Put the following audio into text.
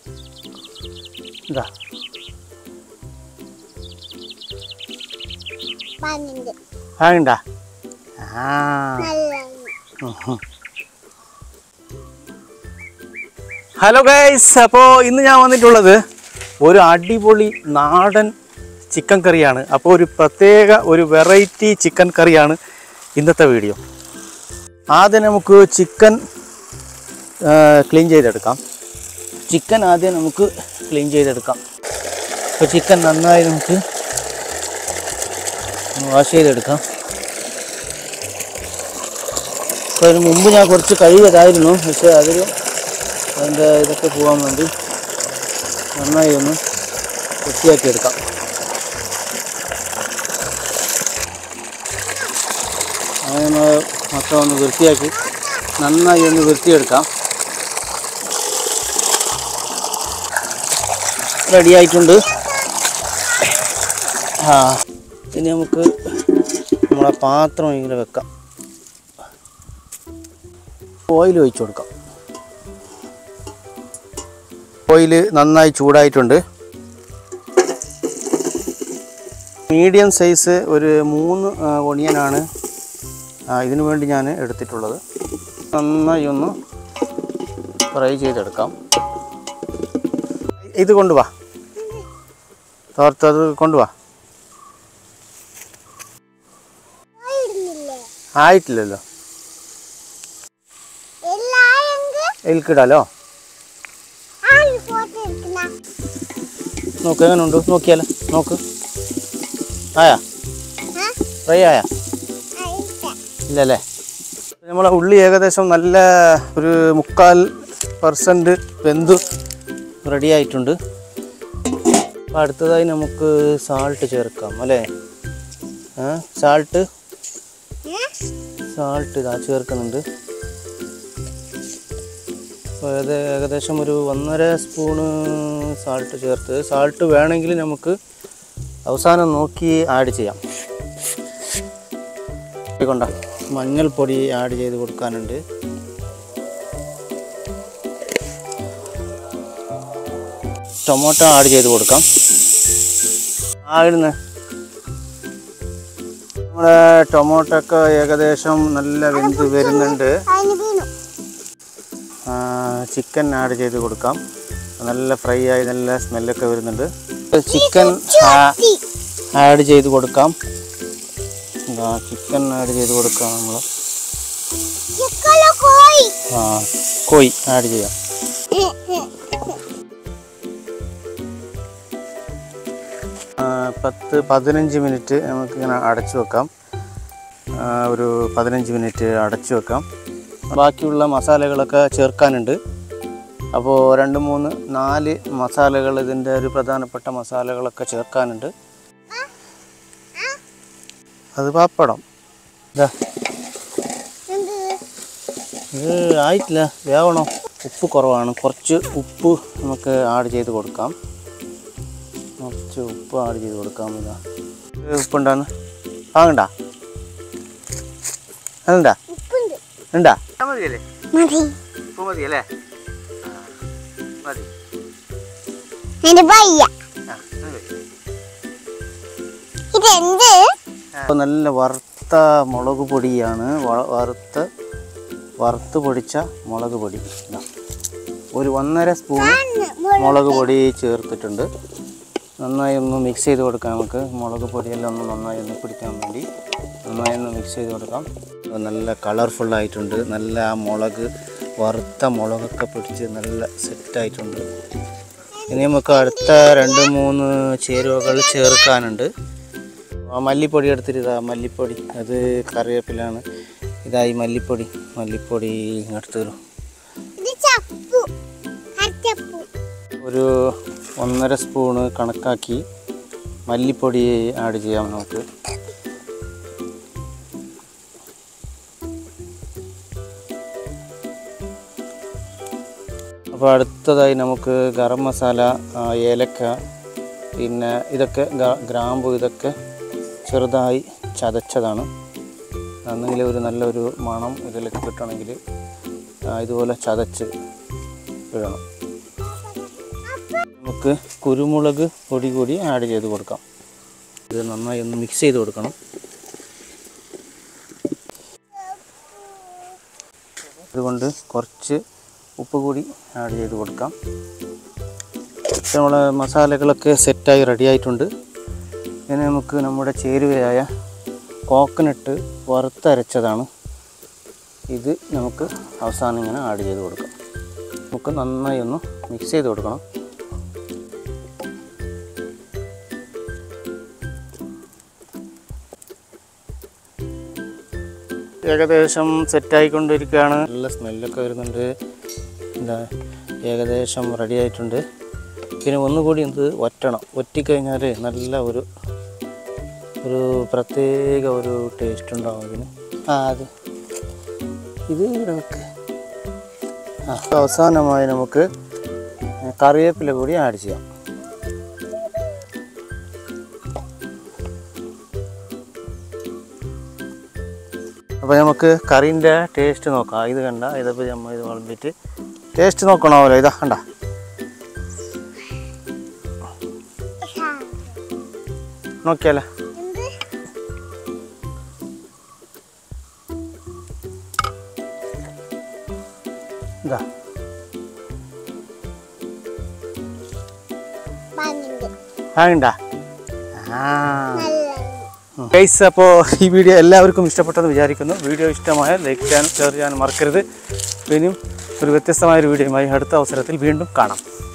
ഇതാ പന്നിണ്ട് വാങ്ങണ്ടാ ആ നല്ല ഹലോ ഗൈസ് അപ്പോൾ ഇന്ന് ഞാൻ വന്നിട്ടുള്ളത് ഒരു അടിപൊളി നാടൻ ചിക്കൻ കറിയാണ് അപ്പോൾ ഒരു പ്രത്യേക ഒരു വെറൈറ്റി ചിക്കൻ കറിയാണ് ഇന്നത്തെ വീഡിയോ ആദ്യം നമുക്ക് ചിക്കൻ ക്ലീൻ ചെയ്തെടുക്കാം ചിക്കൻ ആദ്യം നമുക്ക് ക്ലീൻ ചെയ്തെടുക്കാം അപ്പോൾ ചിക്കൻ നന്നായി നമുക്ക് വാഷ് ചെയ്തെടുക്കാം അപ്പോൾ അതിന് മുമ്പ് ഞാൻ കുറച്ച് കഴുകിയതായിരുന്നു പക്ഷേ അതിൽ അതിൻ്റെ ഇതൊക്കെ പോകാൻ വേണ്ടി നന്നായി ഒന്ന് വൃത്തിയാക്കി എടുക്കാം അങ്ങനെ നമ്മൾ മൊത്തം ഒന്ന് വൃത്തിയാക്കി നന്നായി ഒന്ന് വൃത്തിയെടുക്കാം റെഡി ആയിട്ടുണ്ട് ആ ഇനി നമുക്ക് നമ്മളെ പാത്രം ഇങ്ങനെ വെക്കാം ഓയിൽ ഒഴിച്ചു കൊടുക്കാം ഓയിൽ നന്നായി ചൂടായിട്ടുണ്ട് മീഡിയം സൈസ് ഒരു മൂന്ന് ആ, ഒണിയനാണ് ആ, ഇതിനു വേണ്ടി ഞാൻ എടുത്തിട്ടുള്ളത് നന്നായി ഒന്ന് ഫ്രൈ ചെയ്തെടുക്കാം ഇത് കൊണ്ടുവാ തോർത്തത് കൊണ്ടുവാ ഇടുന്നില്ലേ ആയിട്ടില്ലല്ലോ എല്ലായെങ്കിൽ ഇതിൽക്കിടാലോ ആര് ഫോട്ടോ എടുക്കുന്ന നോക്ക് എങ്ങനെ ഉണ്ട് നോക്കിയാലോ നോക്ക് ആയാ ഫ്രൈ ആയാ ഇല്ലല്ലേ നമ്മളെ ഉള്ളി ഏകദേശം നല്ല ഒരു മുക്കാൽ പെർസെൻറ്റ് വെന്ത് റെഡി ആയിട്ടുണ്ട് അപ്പോൾ അടുത്തതായി നമുക്ക് സാൾട്ട് ചേർക്കാം അല്ലേ സാൾട്ട് സാൾട്ട് ഇതാ ചേർക്കുന്നുണ്ട് അപ്പോൾ അത് ഏകദേശം ഒരു ഒന്നര സ്പൂണ് സാൾട്ട് ചേർത്ത് സാൾട്ട് വേണമെങ്കിൽ നമുക്ക് അവസാനം നോക്കി ആഡ് ചെയ്യാം കൊണ്ട മഞ്ഞൾപ്പൊടി ആഡ് ചെയ്ത് കൊടുക്കാനുണ്ട് ടൊമാറ്റോ ആഡ് ചെയ്ത് കൊടുക്കാം ആടുന്ന് നമ്മുടെ ടൊമാറ്റോ ഒക്കെ ഏകദേശം നല്ല വെന്ത് വരുന്നുണ്ട് അതിന് വീണു ചിക്കൻ ആഡ് ചെയ്ത് കൊടുക്കാം നല്ല ഫ്രൈ ആയി നല്ല സ്മെല്ലൊക്കെ വരുന്നുണ്ട് ചിക്കൻ ആഡ് ചെയ്ത് കൊടുക്കാം ചിക്കൻ ആഡ് ചെയ്ത് കൊടുക്കാം നമ്മൾ ചിക്കല കോയി ആ കോയി ആഡ് ചെയ്യാം ആ, പത്ത് പതിനഞ്ച് മിനിറ്റ് നമുക്കിങ്ങനെ അടച്ചു വെക്കാം ആ, ഒരു പതിനഞ്ച് മിനിറ്റ് അടച്ചു വെക്കാം ബാക്കിയുള്ള മസാലകളൊക്കെ ചേർക്കാനുണ്ട് അപ്പോൾ രണ്ട് മൂന്ന് നാല് മസാലകൾ ഇതിൻ്റെ ഒരു പ്രധാനപ്പെട്ട മസാലകളൊക്കെ ചേർക്കാനുണ്ട് അത് പാപ്പടം ഇതാ എന്ത് ഇത് ആയിട്ടില്ല വേവണോ ഉപ്പ് കുറവാണ് കുറച്ച് ഉപ്പ് നമുക്ക് ആഡ് ചെയ്ത് കൊടുക്കാം കുറച്ച് ഉപ്പ് ആഡ് ചെയ്ത് കൊടുക്കാം ഇതാ ഇത് ഉപ്പുണ്ടാന്ന് വാങ്ങണ്ട അതുണ്ടാ ഉപ്പുണ്ട് ഉണ്ടാ മതിയല്ലേ മതി ഉപ്പ് മതിയല്ലേ മതി എന്റെ പയ്യ ഇതെന്ത് അപ്പോൾ നല്ല വറുത്ത മുളക് പൊടിയാണ് വ- വറുത്ത് വറുത്ത് പൊടിച്ച മുളക് പൊടി ഇതാ. ഒരു ഒന്നര സ്പൂൺ മുളക് പൊടി ചേർത്തിട്ടുണ്ട് നന്നായി ഒന്ന് മിക്സ് ചെയ്ത് കൊടുക്കാം നമുക്ക് മുളക് പൊടിയെല്ലാം ഒന്ന് നന്നായി ഒന്ന് പിടിക്കാൻ വേണ്ടി നന്നായി ഒന്ന് മിക്സ് ചെയ്ത് കൊടുക്കാം അത് നല്ല കളർഫുള്ളായിട്ടുണ്ട് നല്ല ആ മുളക് വറുത്ത മുളകൊക്കെ പിടിച്ച് നല്ല സെറ്റായിട്ടുണ്ട് ഇനി നമുക്ക് അടുത്ത രണ്ട് മൂന്ന് ചേരുവകൾ ചേർക്കാനുണ്ട് ആ മല്ലിപ്പൊടി എടുത്തിട്ട് ഇതാ മല്ലിപ്പൊടി അത് കറിവേപ്പിലാണ് ഇതായി മല്ലിപ്പൊടി മല്ലിപ്പൊടി എടുത്തു തരും ഇത് ചപ്പു അച്ചപ്പു ഒരു ഒന്നര സ്പൂണ് കണക്കാക്കി മല്ലിപ്പൊടി ആഡ് ചെയ്യാം നമുക്ക് അപ്പോൾ അടുത്തതായി നമുക്ക് ഗരം മസാല ആ, ഏലക്ക പിന്നെ ഇതൊക്കെ ഗ- ഗ്രാമ്പു ഇതൊക്കെ ചെറുതായി ചതച്ചതാണ് എന്നെങ്കിൽ ഒരു നല്ലൊരു മണം ഇതിലേക്ക് കിട്ടണമെങ്കിൽ ആ, ഇതുപോലെ ചതച്ച് ഇടണം നമുക്ക് കുരുമുളക് പൊടി കൂടി ആഡ് ചെയ്ത് കൊടുക്കാം ഇത് നന്നായി ഒന്ന് മിക്സ് ചെയ്ത് കൊടുക്കണം അതുകൊണ്ട് കുറച്ച് ഉപ്പ് കൂടി ആഡ് ചെയ്ത് കൊടുക്കാം നമ്മളെ മസാലകളൊക്കെ സെറ്റായി റെഡി ആയിട്ടുണ്ട് ഇനി നമുക്ക് നമ്മുടെ ചേരുവയായ കോക്കനട്ട് വറുത്തരച്ചതാണ് ഇത് നമുക്ക് അവസാനം ഇങ്ങനെ ആഡ് ചെയ്ത് കൊടുക്കാം നമുക്ക് നന്നായി ഒന്ന് മിക്സ് ചെയ്ത് കൊടുക്കണം ഏകദേശം സെറ്റായിക്കൊണ്ടിരിക്കുകയാണ് നല്ല സ്മെല്ലൊക്കെ വരുന്നുണ്ട് എന്താ ഏകദേശം റെഡി ആയിട്ടുണ്ട് പിന്നെ ഒന്നുകൂടി ഇത് വറ്റണം വറ്റിക്കഴിഞ്ഞാൽ നല്ല ഒരു ഒരു പ്രത്യേക ഒരു ടേസ്റ്റ് ഉണ്ടാവും ഇതിന് ആ അത് ഇത് ഇവിടെ വെക്ക് ആ അവസാനമായി നമുക്ക് കറിവേപ്പില കൂടി ആഡ് ചെയ്യാം അപ്പോൾ നമുക്ക് കറീൻ്റെ ടേസ്റ്റ് നോക്കാം ഇത് കണ്ട ഇതിപ്പോൾ നമ്മൾ ഇത് വിളമ്പിയിട്ട് ടേസ്റ്റ് നോക്കണമല്ലോ ഇതാ കണ്ട നോക്കിയാലോ എന്ത് ഇതാ ഭംഗിയുണ്ട് ആകണ്ട ആ നല്ല ഗൈസ് അപ്പോൾ ഈ വീഡിയോ എല്ലാവർക്കും ഇഷ്ടപ്പെട്ടെന്ന് വിചാരിക്കുന്നു വീഡിയോ ഇഷ്ടമായാൽ ലൈക്ക് ചെയ്യാനും ഷെയർ ചെയ്യാനും മറക്കരുത് ഇനിയും ഒരു വ്യത്യസ്തമായ ഒരു വീഡിയോയുമായി അടുത്ത അവസരത്തിൽ വീണ്ടും കാണാം